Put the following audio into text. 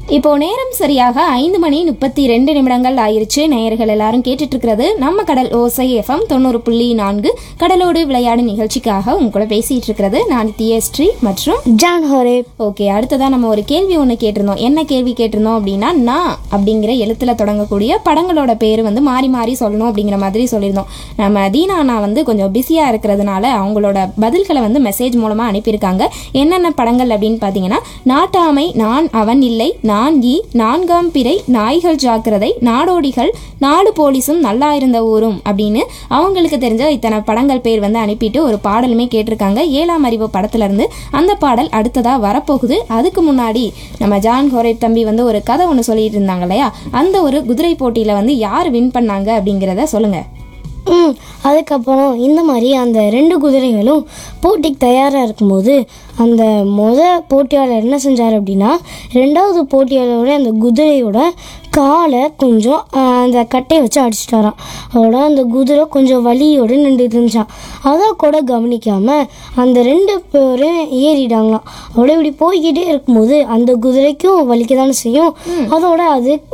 இப்போ நேரம் சரியாக ஐந்து மணி முப்பத்தி ரெண்டு நிமிடங்கள் ஆயிருச்சு நேயர்கள் எல்லாரும் கேட்டுட்டு இருக்கிறது நம்ம கடல் ஓசை எஃப்எம் தொண்ணூறு புள்ளி நான்கு கடலோடு விளையாடு நிகழ்ச்சிக்காக உங்க கூட பேசிட்டு இருக்கிறது நான் தியஸ்ரீ மற்றும் ஜான் ஹோரே ஓகே அடுத்ததா நம்ம ஒரு கேள்வி ஒன்று கேட்டிருந்தோம் என்ன கேள்வி கேட்டிருந்தோம் அப்படின்னா நான் அப்படிங்கிற எழுத்துல தொடங்கக்கூடிய படங்களோட பேர் வந்து மாறி மாறி சொல்லணும் அப்படிங்கிற மாதிரி சொல்லியிருந்தோம் நம்ம தீனா அண்ணா வந்து கொஞ்சம் பிஸியாக இருக்கிறதுனால அவங்களோட பதில்களை வந்து மெசேஜ் மூலமாக அனுப்பியிருக்காங்க என்னென்ன படங்கள் அப்படின்னு பார்த்தீங்கன்னா நாட்டாமை நான் அவன் இல்லை நான் ஈ நான்காம் பிறை நாய்கள் ஜாக்கிரதை நாடோடிகள் நாடு போலீஸும் நல்லா இருந்த ஊரும் அப்படின்னு அவங்களுக்கு தெரிஞ்ச இத்தனை படங்கள் பேர் வந்து அனுப்பிட்டு ஒரு பாடலுமே கேட்டிருக்காங்க ஏழாம் அறிவு படத்துல இருந்து அந்த பாடல் அடுத்ததா வரப்போகுது அதுக்கு முன்னாடி நம்ம ஜான் ஹோரே தம்பி வந்து ஒரு கதை ஒன்று சொல்லிட்டு இருந்தாங்க இல்லையா அந்த ஒரு குதிரை போட்டியில வந்து யார் வின் பண்ணாங்க அப்படிங்கிறத சொல்லுங்க ம் அதுக்கப்புறம் இந்த மாதிரி அந்த ரெண்டு குதிரைகளும் போட்டிக்கு தயாராக இருக்கும்போது அந்த முத போட்டியாளர் என்ன செஞ்சார் அப்படின்னா ரெண்டாவது போட்டியாளரோட அந்த குதிரையோட காலை கொஞ்சம் ஆஹ், அந்த கட்டையை வச்சு அடிச்சிட்டாராம் அதோட அந்த குதிரை கொஞ்சம் வலியோடு நின்றுட்டு இருந்துச்சான் அதை கூட கவனிக்காமல் அந்த ரெண்டு பேரும் ஏறிட்டாங்களாம் அதோட இப்படி போய்கிட்டே இருக்கும்போது அந்த குதிரைக்கும் வலிக்க தானே செய்யும் அதோட அது